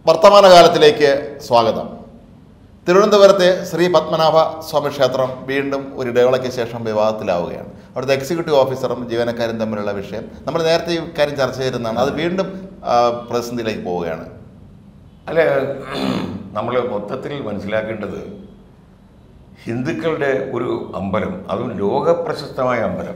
വർത്തമാനകാലത്തിലേക്ക് സ്വാഗതം തിരുവനന്തപുരത്തെ ശ്രീ പത്മനാഭ സ്വാമി ക്ഷേത്രം വീണ്ടും ഒരു ഇടവേളയ്ക്ക് ശേഷം വിവാദത്തിലാവുകയാണ് അവിടുത്തെ എക്സിക്യൂട്ടീവ് ഓഫീസറും ജീവനക്കാരും തമ്മിലുള്ള വിഷയം നമ്മൾ നേരത്തെ ഈ കാര്യം ചർച്ച ചെയ്തിരുന്നതാണ് അത് വീണ്ടും ആ, പ്രതിസന്ധിയിലേക്ക് പോവുകയാണ് അല്ല നമ്മൾ മൊത്തത്തിൽ മനസ്സിലാക്കേണ്ടത് ഹിന്ദുക്കളുടെ ഒരു അമ്പലം അതും ലോകപ്രശസ്തമായ അമ്പലം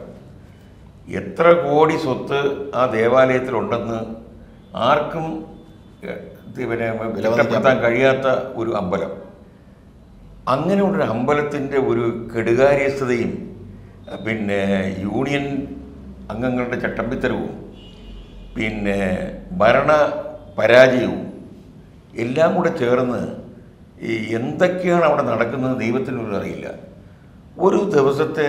എത്ര കോടി സ്വത്ത് ആ ദേവാലയത്തിലുണ്ടെന്ന് ആർക്കും ഏഹ്, പിന്നെ വിലപ്പെടുത്താൻ കഴിയാത്ത ഒരു അമ്പലം അങ്ങനെയുള്ളൊരു അമ്പലത്തിൻ്റെ ഒരു കെടുകാര്യസ്ഥതയും അഹ് പിന്നെ യൂണിയൻ അംഗങ്ങളുടെ ചട്ടമ്പിത്തരവും പിന്നെ ഭരണ പരാജയവും എല്ലാം കൂടെ ചേർന്ന് ഈ എന്തൊക്കെയാണ് അവിടെ നടക്കുന്നത് ദൈവത്തിനൊന്നും അറിയില്ല ഒരു ദിവസത്തെ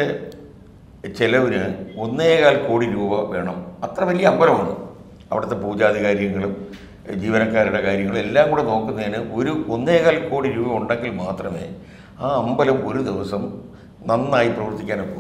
ചെലവിന് ഒന്നേകാൽ കോടി രൂപ വേണം അത്ര വലിയ അമ്പലമാണ് അവിടുത്തെ പൂജാതി കാര്യങ്ങളും ജീവനക്കാരുടെ കാര്യങ്ങളും എല്ലാം കൂടെ നോക്കുന്നതിന് ഒരു ഒന്നേകാൽ കോടി രൂപ ഉണ്ടെങ്കിൽ മാത്രമേ ആ അമ്പലം ഒരു ദിവസം നന്നായി പ്രവർത്തിക്കാനൊക്കൂ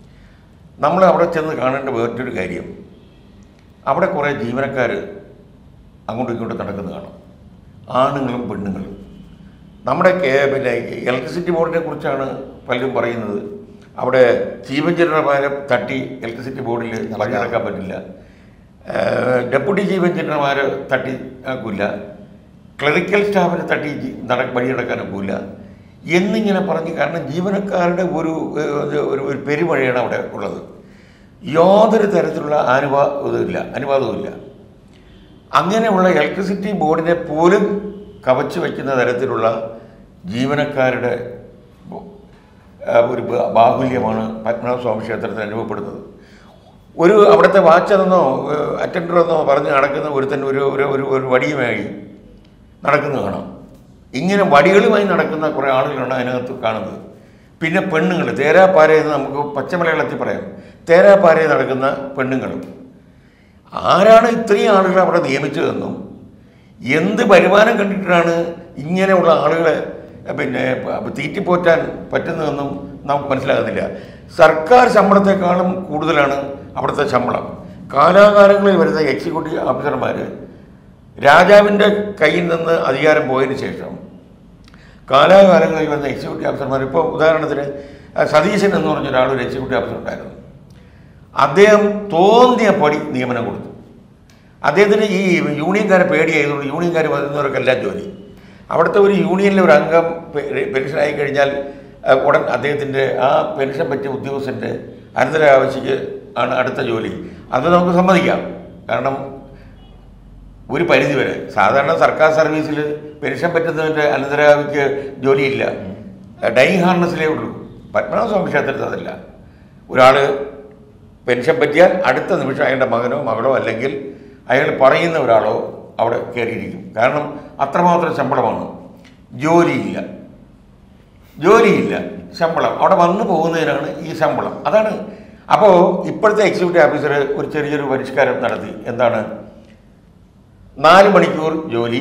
നമ്മൾ അവിടെ ചെന്ന് കാണേണ്ട വേറൊരു കാര്യം അവിടെ കുറേ ജീവനക്കാർ അങ്ങോട്ടും ഇങ്ങോട്ടും നടക്കുന്ന കാണാം ആണുങ്ങളും പെണ്ണുങ്ങളും നമ്മുടെ കേ- പിന്നെ ഇലക്ട്രിസിറ്റി ബോർഡിനെ കുറിച്ചാണ് പലരും പറയുന്നത് അവിടെ ചീഫ് എഞ്ചിനീയർമാരെ തട്ടി ഇലക്ട്രിസിറ്റി ബോർഡിൽ പണിയെടുക്കാൻ പറ്റില്ല ഏഹ് ഡെപ്യൂട്ടി ചീഫ് എഞ്ചിനീയർമാർ തട്ടി ആക്കില്ല ക്ലറിക്കൽ സ്റ്റാഫിനെ തട്ടി ജി- നട വഴിയെടുക്കാൻ ഒക്കില്ല എന്നിങ്ങനെ പറഞ്ഞ് കാരണം ജീവനക്കാരുടെ ഒരു ഏഹ്, ഒരു ഒരു പെരുമഴയാണ് അവിടെ ഉള്ളത് യാതൊരു തരത്തിലുള്ള അനുവാദവുമില്ല അനുവാദവുമില്ല അങ്ങനെയുള്ള ഇലക്ട്രിസിറ്റി ബോർഡിനെ പോലും കവച്ചു വയ്ക്കുന്ന തരത്തിലുള്ള ജീവനക്കാരുടെ ബോ- ആ, ഒരു ബ- ബാഹുല്യമാണ് പത്മനാഭ സ്വാമി ക്ഷേത്രത്തിൽ അനുഭവപ്പെടുന്നത് ഒരു അവിടുത്തെ വാച്ചെന്നോ അറ്റൻഡർ എന്നോ പറഞ്ഞ് നടക്കുന്ന ഒരുത്തൻ ഒരു ഒരു ഒരു ഒരു വടിയുമായി നടക്കുന്നത് കാണാം ഇങ്ങനെ വടികളുമായി നടക്കുന്ന കുറേ ആളുകളാണ് അതിനകത്ത് കാണുന്നത് പിന്നെ പെണ്ണുങ്ങൾ തേരാപ്പാരയെന്ന് നമുക്ക് പച്ചമലയാളത്തിൽ പറയാം തേരാപ്പാരയിൽ നടക്കുന്ന പെണ്ണുങ്ങളും ആരാണ് ഇത്രയും ആളുകളെ അവിടെ നിയമിച്ചതെന്നും എന്ത് വരുമാനം കണ്ടിട്ടാണ് ഇങ്ങനെയുള്ള ആളുകളെ പിന്നെ പ- തീറ്റിപ്പോറ്റാൻ പറ്റുന്നതെന്നും നമുക്ക് മനസ്സിലാകുന്നില്ല സർക്കാർ ശമ്പളത്തെക്കാളും കൂടുതലാണ് അവിടുത്തെ ശമ്പളം കാലാകാലങ്ങളിൽ വരുന്ന എക്സിക്യൂട്ടീവ് ഓഫീസർമാർ രാജാവിൻ്റെ കയ്യിൽ നിന്ന് അധികാരം പോയതിന് ശേഷം കാലാകാലങ്ങളിൽ വരുന്ന എക്സിക്യൂട്ടീവ് ഓഫീസർമാർ ഇപ്പോൾ ഉദാഹരണത്തിന് ആ, സതീശൻ എന്ന് പറഞ്ഞ ഒരാൾ ഒരു എക്സിക്യൂട്ടീവ് ഓഫീസർ ഉണ്ടായിരുന്നു അദ്ദേഹം തോന്നിയ പടി നിയമനം കൊടുത്തു അദ്ദേഹത്തിന് ഈ യൂണിയൻകാരെ പേടിയായതുകൊണ്ട് യൂണിയൻകാർ വരുന്നവർക്കെല്ലാം ജോലി അവിടുത്തെ ഒരു യൂണിയനിലെ ഒരു അംഗം പെ- പെൻഷനായി കഴിഞ്ഞാൽ അഹ് ഉടൻ അദ്ദേഹത്തിൻ്റെ ആ പെൻഷൻ പറ്റിയ ഉദ്യോഗസ്ഥൻ്റെ അനന്തരാവശ്യക്ക് ആണ് അടുത്ത ജോലി അത് നമുക്ക് സമ്മതിക്കാം കാരണം ഒരു പരിധി വരെ സാധാരണ സർക്കാർ സർവീസിൽ പെൻഷൻ പറ്റുന്നതിൻ്റെ അനന്തരാവിക്ക് ജോലിയില്ല ഡൈ ഹാർനസിലേ ഉള്ളൂ പത്മനാഭ സ്വാമി ക്ഷേത്രത്തിൽ അതല്ല ഒരാൾ പെൻഷൻ പറ്റിയാൽ അടുത്ത നിമിഷം അയാളുടെ മകനോ മകളോ അല്ലെങ്കിൽ അയാൾ പറയുന്ന ഒരാളോ അവിടെ കയറിയിരിക്കും കാരണം അത്രമാത്രം ശമ്പളമാണ് ജോലിയില്ല ജോലിയില്ല ശമ്പളം അവിടെ വന്നു പോകുന്നതിനാണ് ഈ ശമ്പളം അതാണ് അപ്പോൾ ഇപ്പോഴത്തെ എക്സിക്യൂട്ടീവ് ഓഫീസർ ഒരു ചെറിയൊരു പരിഷ്കാരം നടത്തി എന്താണ് നാല് മണിക്കൂർ ജോലി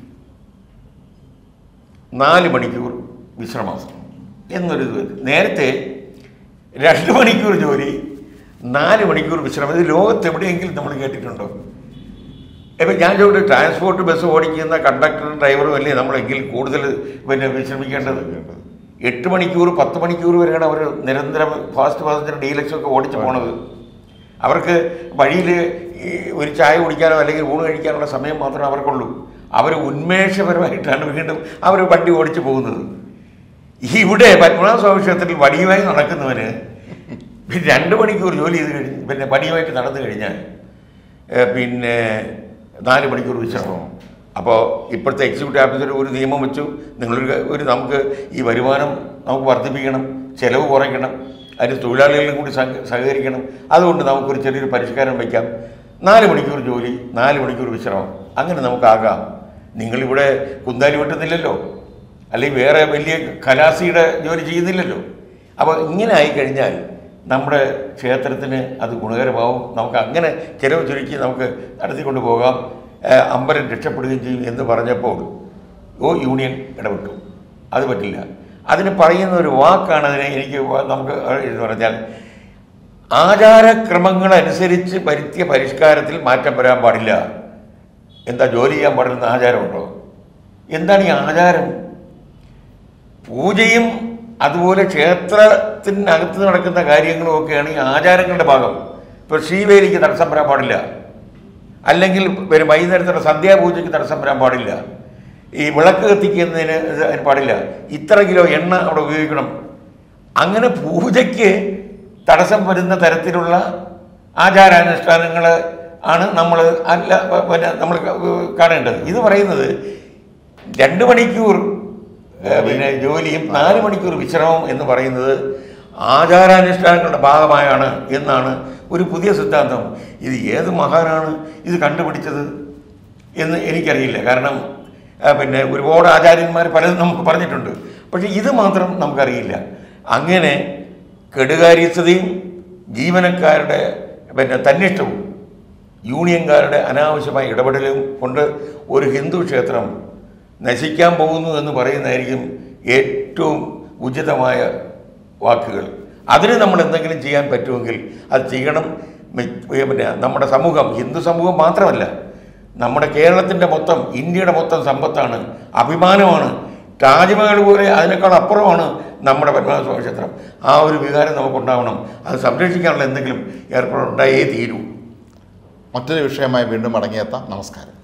നാല് മണിക്കൂർ വിശ്രമം എന്നൊരു ഇത് വരും. നേരത്തെ രണ്ട് മണിക്കൂർ ജോലി നാല് മണിക്കൂർ വിശ്രമം ഇത് ലോകത്ത് എവിടെയെങ്കിലും നമ്മൾ കേട്ടിട്ടുണ്ടോ ഇപ്പം ഞാൻ ചോദിച്ചു ട്രാൻസ്പോർട്ട് ബസ് ഓടിക്കുന്ന കണ്ടക്ടറും ഡ്രൈവറും അല്ലേ നമ്മളെങ്കിൽ കൂടുതൽ പിന്നെ വിശ്രമിക്കേണ്ടത് എട്ട് മണിക്കൂർ പത്ത് മണിക്കൂർ വരെയാണ് അവർ നിരന്തരം ഫാസ്റ്റ് പാസഞ്ചർ ഡീലക്സ് ഒക്കെ ഓടിച്ച് പോണത് അവർക്ക് വഴിയിൽ ഒരു ചായ കുടിക്കാനോ അല്ലെങ്കിൽ ഊണ് കഴിക്കാനുള്ള സമയം മാത്രമേ അവർക്കുള്ളൂ അവർ ഉന്മേഷപരമായിട്ടാണ് വീണ്ടും അവർ വണ്ടി ഓടിച്ച് പോകുന്നത് ഇവിടെ പത്മനാഭ സ്വാമി ക്ഷേത്രത്തിൽ വടിയുമായി നടക്കുന്നവന് പിന്നെ രണ്ട് മണിക്കൂർ ജോലി ചെയ്ത് കഴിഞ്ഞ് പിന്നെ വടിയുമായിട്ട് നടന്നു കഴിഞ്ഞാൽ ഏഹ് പിന്നെ നാല് മണിക്കൂർ വിശ്രമം അപ്പോൾ ഇപ്പോഴത്തെ എക്സിക്യൂട്ടീവ് ഓഫീസർ ഒരു നിയമം വെച്ചു നിങ്ങളൊരു ക- ഒരു നമുക്ക് ഈ വരുമാനം നമുക്ക് വർദ്ധിപ്പിക്കണം ചിലവ് കുറയ്ക്കണം അതിന് തൊഴിലാളികളും കൂടി സഹ- സഹകരിക്കണം അതുകൊണ്ട് നമുക്കൊരു ചെറിയൊരു പരിഷ്കാരം വയ്ക്കാം നാല് മണിക്കൂർ ജോലി നാല് മണിക്കൂർ വിശ്രമം അങ്ങനെ നമുക്കാകാം നിങ്ങളിവിടെ കുന്താലി വെട്ടുന്നില്ലല്ലോ അല്ലെങ്കിൽ വേറെ വലിയ കലാസിയുടെ ജോലി ചെയ്യുന്നില്ലല്ലോ അപ്പോൾ ഇങ്ങനെ ആയിക്കഴിഞ്ഞാൽ നമ്മുടെ ക്ഷേത്രത്തിന് അത് ഗുണകരമാവും നമുക്ക് അങ്ങനെ ചിലവ് ചുരുക്കി നമുക്ക് നടത്തിക്കൊണ്ട് പോകാം ഏഹ് അമ്പലം രക്ഷപ്പെടുകയും ചെയ്യും എന്ന് പറഞ്ഞപ്പോൾ ഓ യൂണിയൻ ഇടപെട്ടു അത് പറ്റില്ല അതിന് പറയുന്ന ഒരു വാക്കാണ് അതിനെ എനിക്ക് വ- നമുക്ക് എന്ന് പറഞ്ഞാൽ ആചാരക്രമങ്ങളനുസരിച്ച് വരുത്തിയ പരിഷ്കാരത്തിൽ മാറ്റം വരാൻ പാടില്ല എന്താ ജോലി ചെയ്യാൻ പാടില്ലെന്ന് ആചാരമുണ്ടോ എന്താണ് ഈ ആചാരം പൂജയും അതുപോലെ ക്ഷേത്രത്തിനകത്ത് നടക്കുന്ന കാര്യങ്ങളും ഒക്കെയാണ് ഈ ആചാരങ്ങളുടെ ഭാഗം ഇപ്പോൾ ശ്രീവേലിക്ക് തടസ്സം വരാൻ പാടില്ല അല്ലെങ്കിൽ പിന്നെ വൈകുന്നേരത്തുള്ള സന്ധ്യാപൂജയ്ക്ക് തടസ്സം വരാൻ പാടില്ല ഈ വിളക്ക് കത്തിക്കുന്നതിന് ഇത് അതിന് പാടില്ല ഇത്ര കിലോ എണ്ണ അവിടെ ഉപയോഗിക്കണം അങ്ങനെ പൂജയ്ക്ക് തടസ്സം വരുന്ന തരത്തിലുള്ള ആചാരാനുഷ്ഠാനങ്ങൾ ആണ് നമ്മൾ അല്ല പിന്നെ നമ്മൾ കാണേണ്ടത് ഇത് പറയുന്നത് രണ്ട് മണിക്കൂർ ഏഹ്, പിന്നെ ജോലിയും നാല് മണിക്കൂർ വിശ്രമം എന്ന് പറയുന്നത് ആചാരാനുഷ്ഠാനങ്ങളുടെ ഭാഗമായാണ് എന്നാണ് ഒരു പുതിയ സിദ്ധാന്തം ഇത് ഏത് മഹാനാണ് ഇത് കണ്ടുപിടിച്ചത് എന്ന് എനിക്കറിയില്ല കാരണം ആ, പിന്നെ ഒരുപാട് ആചാര്യന്മാർ പലതും നമുക്ക് പറഞ്ഞിട്ടുണ്ട് പക്ഷേ ഇത് മാത്രം നമുക്കറിയില്ല അങ്ങനെ കെടുകാര്യസ്ഥതയും ജീവനക്കാരുടെ പിന്നെ തന്നിഷ്ടവും യൂണിയൻകാരുടെ അനാവശ്യമായ ഇടപെടലും കൊണ്ട് ഒരു ഹിന്ദു ക്ഷേത്രം നശിക്കാൻ പോകുന്നു എന്ന് പറയുന്നതായിരിക്കും ഏറ്റവും ഉചിതമായ വാക്കുകൾ അതിന് നമ്മൾ എന്തെങ്കിലും ചെയ്യാൻ പറ്റുമെങ്കിൽ അത് ചെയ്യണം മി- പിന്നെ നമ്മുടെ സമൂഹം ഹിന്ദു സമൂഹം മാത്രമല്ല നമ്മുടെ കേരളത്തിൻ്റെ മൊത്തം ഇന്ത്യയുടെ മൊത്തം സമ്പത്താണ് അഭിമാനമാണ് താജ്മഹൽ പോലെ അതിനേക്കാൾ അപ്പുറമാണ് നമ്മുടെ പത്മനാഭ ക്ഷേത്രം ആ ഒരു വികാരം നമുക്കുണ്ടാവണം അത് സംരക്ഷിക്കാനുള്ള എന്തെങ്കിലും ഏർപ്പാടുണ്ടായേ തീരൂ മറ്റൊരു വിഷയമായി വീണ്ടും മടങ്ങിയെത്താം നമസ്കാരം